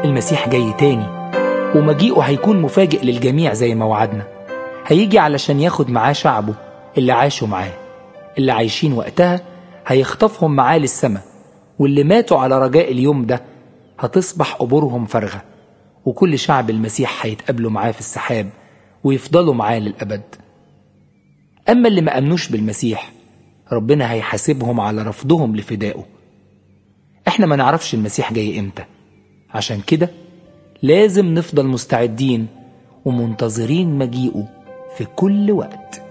المسيح جاي تاني ومجيئه هيكون مفاجئ للجميع زي ما وعدنا هيجي علشان ياخد معاه شعبه اللي عاشوا معاه اللي عايشين وقتها هيخطفهم معاه للسماء واللي ماتوا على رجاء اليوم ده هتصبح قبورهم فارغة وكل شعب المسيح هيتقابلوا معاه في السحاب ويفضلوا معاه للأبد أما اللي ما أمنوش بالمسيح ربنا هيحاسبهم على رفضهم لفدائه احنا ما نعرفش المسيح جاي امتى عشان كده لازم نفضل مستعدين ومنتظرين مجيئه في كل وقت